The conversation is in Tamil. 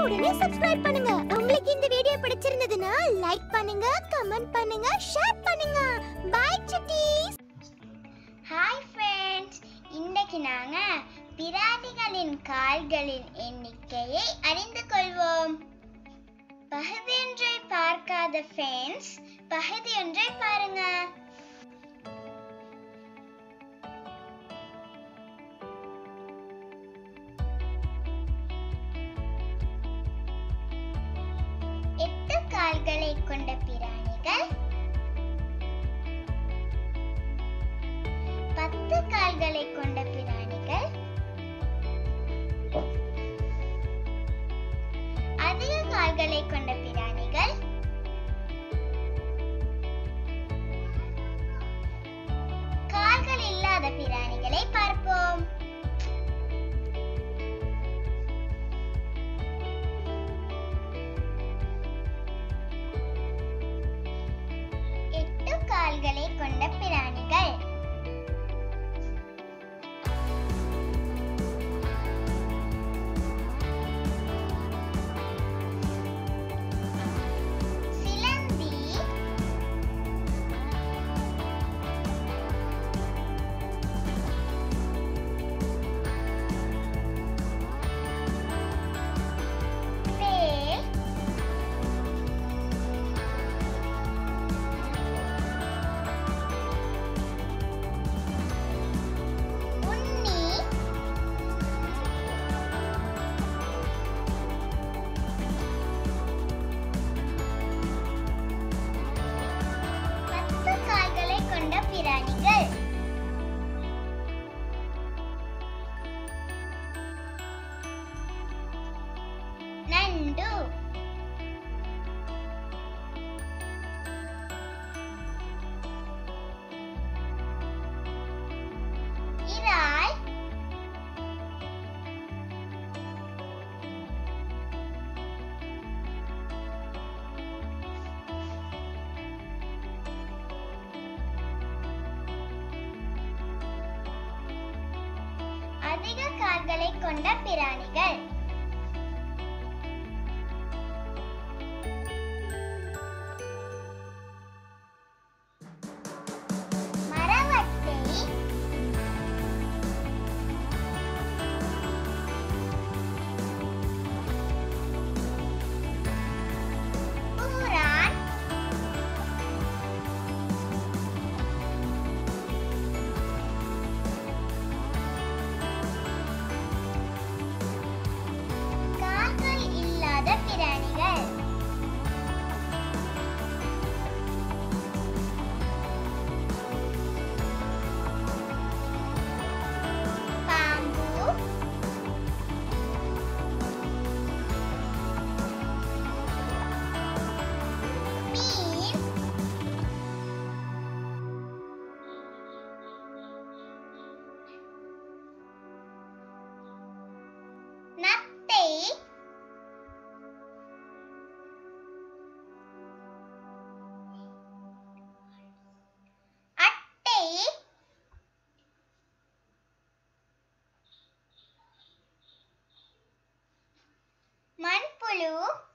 உடனே சப்ஸ்கிரைப் பண்ணுங்க உங்களுக்கு இந்த வீடியோ பிடிச்சிருந்ததுன்னா லைக் பண்ணுங்க கமெண்ட் பண்ணுங்க ஷேர் பண்ணுங்க பை சுட்டீஸ் ஹாய் ஃப்ரெண்ட்ஸ் இன்னைக்கு நாங்க பிராணிகளின் கால்களின் எண்ணிக்கையை அறிந்து கொள்வோம் பகுதி ஒன்றை பார்க்காத ஃப்ரெண்ட்ஸ் பகுதி ஒன்றை பாருங்க எட்டு கால்களை கொண்ட பிராணிகள் பத்து கால்களை கொண்ட பிராணிகள் அதிக கால்களை கொண்ட பிராணிகள் கால்கள் இல்லாத பிராணிகளை பார்ப்போம் எட்டு கால்களை கொண்ட பிராணிகள் சிலந்தி தேள் உண்ணி பத்து கால்களை கொண்ட பிராணிகள் நண்டு இறால் அதிக கால்களை கொண்ட பிராணிகள் மரவட்டை பூரான் கால்கள் இல்லாத பிராணிகள் பாம்பு மீன் நத்தை அட்டை மண்புழு